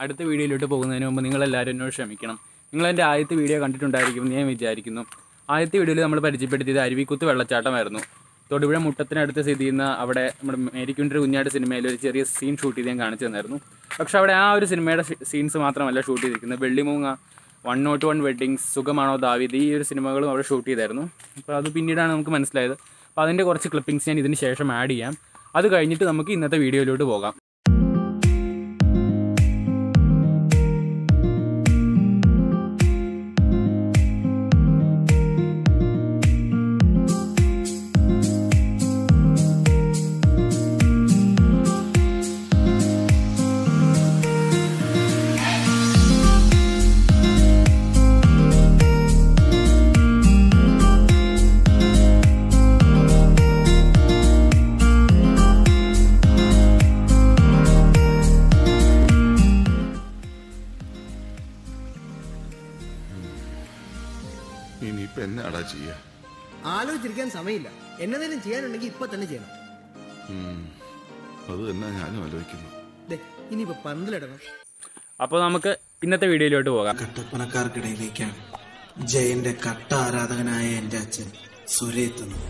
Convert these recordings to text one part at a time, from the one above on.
അടുത്ത വീഡിയോയിലോട്ട് പോകുന്നതിന് മുമ്പ് നിങ്ങളെല്ലാവരും എന്നോട് ക്ഷമിക്കണം നിങ്ങൾ എൻ്റെ ആദ്യത്തെ വീഡിയോ കണ്ടിട്ടുണ്ടായിരിക്കും എന്ന് ഞാൻ വിചാരിക്കുന്നു ആദ്യത്തെ വീഡിയോയിൽ നമ്മൾ പരിചയപ്പെടുത്തിയത് അരുവിക്കുത്ത് വെള്ളച്ചാട്ടമായിരുന്നു തൊടുപുഴ മുട്ടത്തിനടുത്ത് സ്ഥിതി ചെയ്യുന്ന അവിടെ നമ്മുടെ മേരിക്കുണ്ടൊരു കുഞ്ഞാട് സിനിമയിൽ ഒരു ചെറിയ സീൻ ഷൂട്ട് ചെയ്ത് ഞാൻ കാണിച്ചു തന്നായിരുന്നു പക്ഷെ അവിടെ ആ ഒരു സിനിമയുടെ സീൻസ് മാത്രമല്ല ഷൂട്ട് ചെയ്തിരിക്കുന്നത് Vellimoonga one note one weddings സുഖമാണോ ദാവിദ് ഈ ഒരു സിനിമകളും അവിടെ ഷൂട്ട് ചെയ്തായിരുന്നു അപ്പോൾ അത് പിന്നീടാണ് നമുക്ക് മനസ്സിലായത് അപ്പോൾ അതിൻ്റെ കുറച്ച് ക്ലിപ്പിംഗ്സ് ഞാൻ ഇതിന് ശേഷം ആഡ് ചെയ്യാം അത് കഴിഞ്ഞിട്ട് നമുക്ക് ഇന്നത്തെ വീഡിയോയിലോട്ട് പോകാം ഇനിയിപ്പോ എന്നാടാ ചെയ്യാ ആലോചിച്ചിരിക്കാൻ സമയമില്ല എന്നതെങ്കിലും ചെയ്യാനുണ്ടെങ്കിൽ ഇപ്പൊ തന്നെ ചെയ്യണം ഉം. അത് തന്നെ ഞാനും ആലോചിക്കുന്നു ദേ ഇനിയിപ്പോ പന്തലിടണം അപ്പോൾ നമുക്ക് ഇന്നത്തെ വീഡിയോയിലോട്ട് പോകാം കട്ടപ്പനക്കാർക്കിടയിലേക്കാണ് ജയന്റെ കട്ട ആരാധകനായ എന്റെ അച്ഛൻ സുരേ എത്തുന്നത്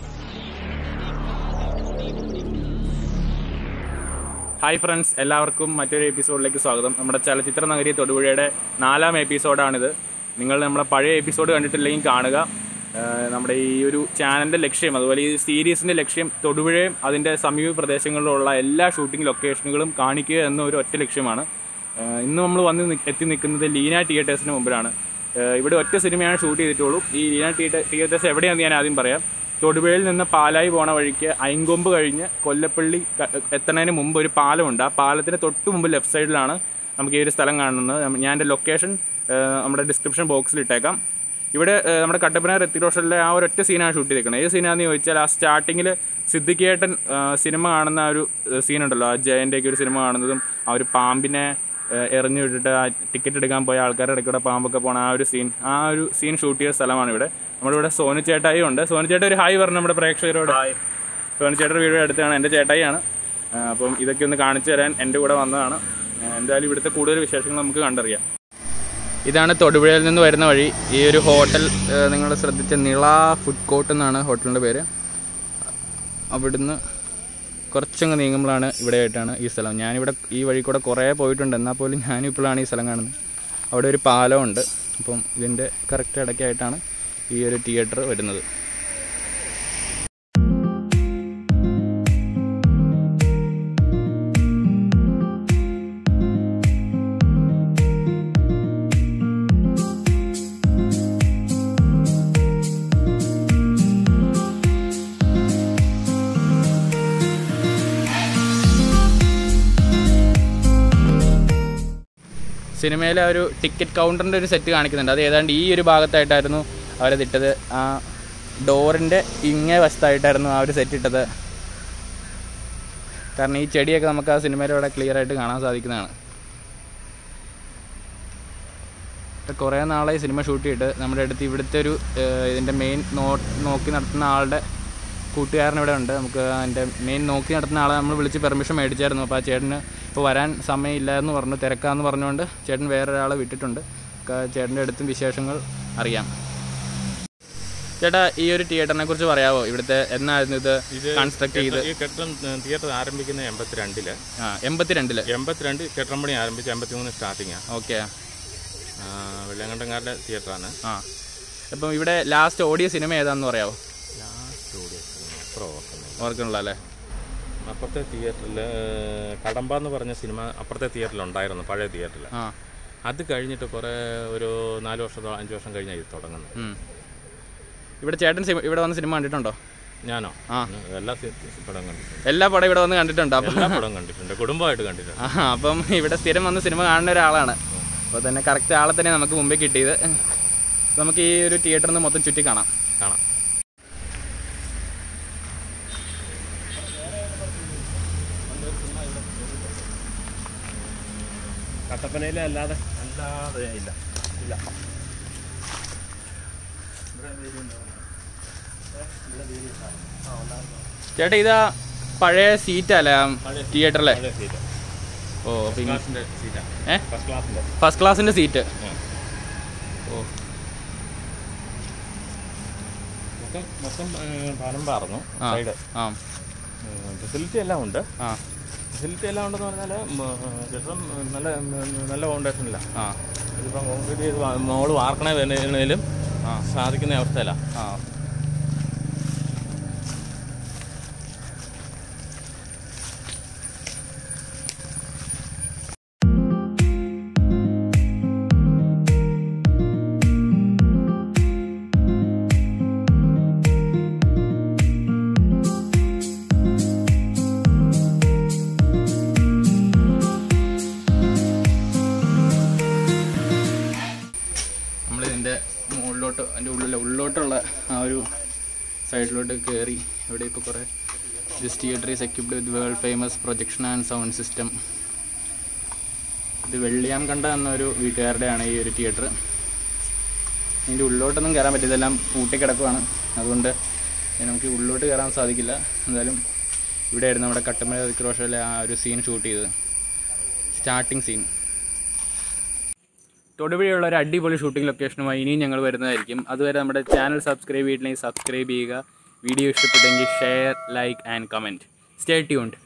ഹായ് ഫ്രണ്ട്സ് എല്ലാവർക്കും മറ്റൊരു എപ്പിസോഡിലേക്ക് സ്വാഗതം നമ്മുടെ ചലച്ചിത്ര നഗരി തൊടുപുഴയുടെ നാലാം എപ്പിസോഡാണിത് നിങ്ങൾ നമ്മുടെ പഴയ എപ്പിസോഡ് കണ്ടിട്ടില്ലെങ്കിൽ കാണുക ഏഹ് നമ്മുടെ ഈ ഒരു ചാനലിൻ്റെ ലക്ഷ്യം അതുപോലെ ഈ സീരീസിൻ്റെ ലക്ഷ്യം തൊടുപുഴയും അതിൻ്റെ സമീപ പ്രദേശങ്ങളിലുള്ള എല്ലാ ഷൂട്ടിംഗ് ലൊക്കേഷനുകളും കാണിക്കുക എന്ന ഒരു ഒറ്റ ലക്ഷ്യമാണ് ഏഹ് ഇന്ന് നമ്മൾ വന്ന് നി- എത്തി നിൽക്കുന്നത് ലീന തിയേറ്റേഴ്സിന് മുമ്പിലാണ് ഏഹ് ഇവിടെ ഒറ്റ സിനിമയാണ് ഷൂട്ട് ചെയ്തിട്ടുള്ളൂ ഈ ലീന തിയേറ്റർ തിയേറ്റേഴ്സ് എവിടെയാണെന്ന് ഞാൻ ആദ്യം പറയാം തൊടുപുഴയിൽ നിന്ന് പാലായി പോണ വഴിക്ക് ഐങ്കൊമ്പ് കഴിഞ്ഞ് കൊല്ലപ്പള്ളി ക- എത്തുന്നതിന് മുമ്പ് ഒരു പാലമുണ്ട് ആ പാലത്തിന് തൊട്ട് മുമ്പ് ലെഫ്റ്റ് സൈഡിലാണ് നമുക്ക് ഈ ഒരു സ്ഥലം കാണുന്നത് നമ്മ- ഞാൻ എൻ്റെ ലൊക്കേഷൻ നമ്മുടെ ഡിസ്ക്രിപ്ഷൻ ബോക്സിൽ ഇട്ടേക്കാം ഇവിടെ ഏഹ്, നമ്മുടെ കട്ടപ്പന റെത്തിറോഷനിലെ ആ ഒരൊറ്റ സീനാണ് ഷൂട്ട് ചെയ്തേക്കുന്നത് ഏത് സീനാണെന്ന് ചോദിച്ചാൽ ആ സ്റ്റാർട്ടിങ്ങിൽ സിദ്ദിഖേട്ടൻ ഏഹ്, സിനിമ കാണുന്ന ആ ഒരു സീനുണ്ടല്ലോ ആ ജയൻ്റെയൊക്കെ ഒരു സിനിമ കാണുന്നതും ആ ഒരു പാമ്പിനെ ഏഹ്, എറിഞ്ഞു വിട്ടിട്ട് ആ ടിക്കറ്റ് എടുക്കാൻ പോയ ആൾക്കാരുടെ ഇടയ്ക്കൂടെ പാമ്പൊക്കെ പോണ ആ ഒരു സീൻ ആ ഒരു സീൻ ഷൂട്ട് ചെയ്ത സ്ഥലമാണ് ഇവിടെ നമ്മളിവിടെ സോനു ചേട്ടായി ഉണ്ട് സോനു ചേട്ടാ ഒരു ഹായ് പറഞ്ഞു നമ്മുടെ പ്രേക്ഷകരോട് സോനു ചേട്ടയുടെ വീഡിയോ അടുത്താണ് എൻ്റെ ചേട്ടായിയാണ് ആ, അപ്പം ഇതൊക്കെ ഒന്ന് കാണിച്ചു തരാൻ എൻ്റെ കൂടെ വന്നതാണ് ആ, എന്തായാലും ഇവിടുത്തെ കൂടുതൽ വിശേഷങ്ങൾ നമുക്ക് കണ്ടറിയാം ഇതാണ് തൊടുപുഴയിൽ നിന്ന് വരുന്ന വഴി ഈ ഒരു ഹോട്ടൽ നിങ്ങൾ ശ്രദ്ധിച്ച നിള ഫുഡ് കോർട്ട് എന്നാണ് ഹോട്ടലിൻ്റെ പേര് അവിടുന്ന് കുറച്ചങ്ങ് നീങ്ങുമ്പോഴാണ് ഇവിടെ ആയിട്ടാണ് ഈ സ്ഥലം ഞാനിവിടെ ഈ വഴി കൂടെ കുറേ പോയിട്ടുണ്ട് എന്നാൽ പോലും ഞാനും ഇപ്പോഴാണ് ഈ സ്ഥലം കാണുന്നത് അവിടെ ഒരു പാലമുണ്ട് അപ്പം ഇതിൻ്റെ കറക്റ്റ് ഇടയ്ക്കായിട്ടാണ് ഈ ഒരു തിയേറ്റർ വരുന്നത് സിനിമയിലെ ആ ഒരു ടിക്കറ്റ് കൗണ്ടറിൻ്റെ ഒരു സെറ്റ് കാണിക്കുന്നുണ്ട് അത് ഏതാണ്ട് ഈ ഒരു ഭാഗത്തായിട്ടായിരുന്നു അവരത് ഇട്ടത് ആ ഡോറിൻ്റെ ഇങ്ങേ വശത്തായിട്ടായിരുന്നു ആ ഒരു സെറ്റ് ഇട്ടത് കാരണം ഈ ചെടിയൊക്കെ നമുക്ക് ആ സിനിമയിൽ ഇവിടെ ക്ലിയർ ആയിട്ട് കാണാൻ സാധിക്കുന്നതാണ് ഇപ്പം കുറേ നാളായി സിനിമ ഷൂട്ട് ചെയ്തിട്ട് നമ്മുടെ അടുത്ത് ഇവിടുത്തെ ഒരു ഏഹ്, ഇതിൻ്റെ മെയിൻ നോ നോക്കി നടത്തുന്ന ആളുടെ കൂട്ടുകാരൻ ഇവിടെ ഉണ്ട് നമുക്ക് അതിൻ്റെ മെയിൻ നോക്കി നടത്തുന്ന ആളെ നമ്മൾ വിളിച്ച് പെർമിഷൻ മേടിച്ചായിരുന്നു അപ്പോൾ ആ ചേട്ടന് ഇപ്പോൾ വരാൻ സമയമില്ല എന്ന് പറഞ്ഞു തിരക്കാന്ന് പറഞ്ഞുകൊണ്ട് ചേട്ടൻ വേറൊരാളെ വിട്ടിട്ടുണ്ട് ക- ചേട്ടൻ്റെ അടുത്തും വിശേഷങ്ങൾ അറിയാം ചേട്ടാ ഈ ഒരു തിയേറ്ററിനെ കുറിച്ച് പറയാവോ ഇവിടുത്തെ എന്നായിരുന്നു ഇത് കൺസ്ട്രക്ട് ചെയ്ത് ഈ കെട്ടിടം ഏഹ്, തിയേറ്റർ ആരംഭിക്കുന്ന എൺപത്തിരണ്ടില് ആ എൺപത്തിരണ്ടില് എൺപത്തിരണ്ട് കെട്ടിടം പണി ആരംഭിച്ച് എൺപത്തിമൂന്ന് സ്റ്റാർട്ടിങ്ങാണ് ഓക്കെ വെള്ളങ്കണ്ടങ്കാരുടെ തിയേറ്ററാണ് ആ അപ്പം ഇവിടെ ലാസ്റ്റ് ഓടിയ സിനിമ ഏതാണെന്ന് പറയാവോ ലാസ്റ്റ് ഓടിയ സിനിമ അത്ര ഓർക്കുന്നില്ല ഓർക്കണില്ല അല്ലേ അപ്പുറത്തെ തിയേറ്ററിൽ കടമ്പ എന്ന് പറഞ്ഞ സിനിമ അപ്പുറത്തെ തിയേറ്ററിൽ ഉണ്ടായിരുന്നു പഴയ തിയേറ്ററിൽ ആ അത് കഴിഞ്ഞിട്ട് കുറേ ഒരു നാല് വർഷം അഞ്ച് വർഷം കഴിഞ്ഞാൽ ഇത് തുടങ്ങുന്നത് ഉം. ഇവിടെ ചേട്ടൻ സിനിമ ഇവിടെ വന്ന് സിനിമ കണ്ടിട്ടുണ്ടോ ഞാനോ ആ. എല്ലാ സി- പടം കണ്ടിട്ടുണ്ട് എല്ലാ പടം ഇവിടെ വന്ന് കണ്ടിട്ടുണ്ടോ അപ്പം എല്ലാ പടം കണ്ടിട്ടുണ്ട് കുടുംബമായിട്ട് കണ്ടിട്ടുണ്ട് ആ അപ്പം ഇവിടെ സ്ഥിരം വന്ന് സിനിമ കാണുന്ന ഒരാളാണ് അപ്പോൾ തന്നെ കറക്റ്റ് ആളെ തന്നെ നമുക്ക് മുമ്പേ കിട്ടിയത് നമുക്ക് ഈ ഒരു തിയേറ്ററിൽ നിന്ന് മൊത്തം ചുറ്റി കാണാം കാണാം കട്ടപ്പനയിൽ അല്ലാതെ അല്ലാതെ ഇല്ല ഇല്ല ചേട്ടാ ഇതാ പഴയ സീറ്റല്ലേ തിയേറ്ററിലെ പഴയ സീറ്റ് ഓ അപ്പോൾ ക്ലാസിൻ്റെ സീറ്റാണ് ഏ ഫസ്റ്റ് ക്ലാസിൻ്റെ ഫസ്റ്റ് ക്ലാസ്സിൻ്റെ സീറ്റ് ഓ മൊത്തം മൊത്തം പാനം പാർന്നു ആ സൈഡ് ആ ഫെസിലിറ്റി എല്ലാം ഉണ്ട് ആ ഫെസിലിറ്റി എല്ലാം ഉണ്ടെന്ന് പറഞ്ഞാൽ ചിത്രം നല്ല നല്ല ഫൗണ്ടേഷനില്ല ആ ഇതിപ്പം കോൺക്രീറ്റ് ചെയ്ത് വാ- മോള് വാർക്കണേ വരുന്നതിലും ആ. സാധിക്കുന്ന അവസ്ഥയില്ല ആ നമ്മൾ ഇതിൻ്റെ മുകളിലോട്ട് അതിൻ്റെ ഉള്ളിൽ ഉള്ളിലോട്ടുള്ള ആ ഒരു സൈഡിലോട്ട് കയറി ഇവിടെ ഇപ്പോൾ കുറേ this theatre is equipped with world famous projection and sound system ഇത് വെള്ളിയാം കണ്ട എന്നൊരു വീട്ടുകാരുടെയാണ് ഈ ഒരു തിയേറ്റർ ഇതിൻ്റെ ഉള്ളിലോട്ടൊന്നും കയറാൻ പറ്റില്ല ഇതെല്ലാം പൂട്ടി കിടക്കുവാണ് അതുകൊണ്ട് നമുക്ക് ഉള്ളിലോട്ട് കയറാൻ സാധിക്കില്ല എന്തായാലും ഇവിടെയായിരുന്നു നമ്മുടെ കട്ടമല ക്രോഷയിലെ ആ ഒരു സീൻ ഷൂട്ട് ചെയ്തത് സ്റ്റാർട്ടിങ് സീൻ തൊടുപുഴയുള്ള ഒരു അടിപൊളി ഷൂട്ടിംഗ് ലൊക്കേഷനുമായി ഇനിയും ഞങ്ങൾ വരുന്നതായിരിക്കും അതുവരെ നമ്മുടെ ചാനൽ സബ്സ്ക്രൈബ് ചെയ്തിട്ടുണ്ടെങ്കിൽ സബ്സ്ക്രൈബ് ചെയ്യുക വീഡിയോ ഇഷ്ടപ്പെട്ടെങ്കിൽ share like and comment stay tuned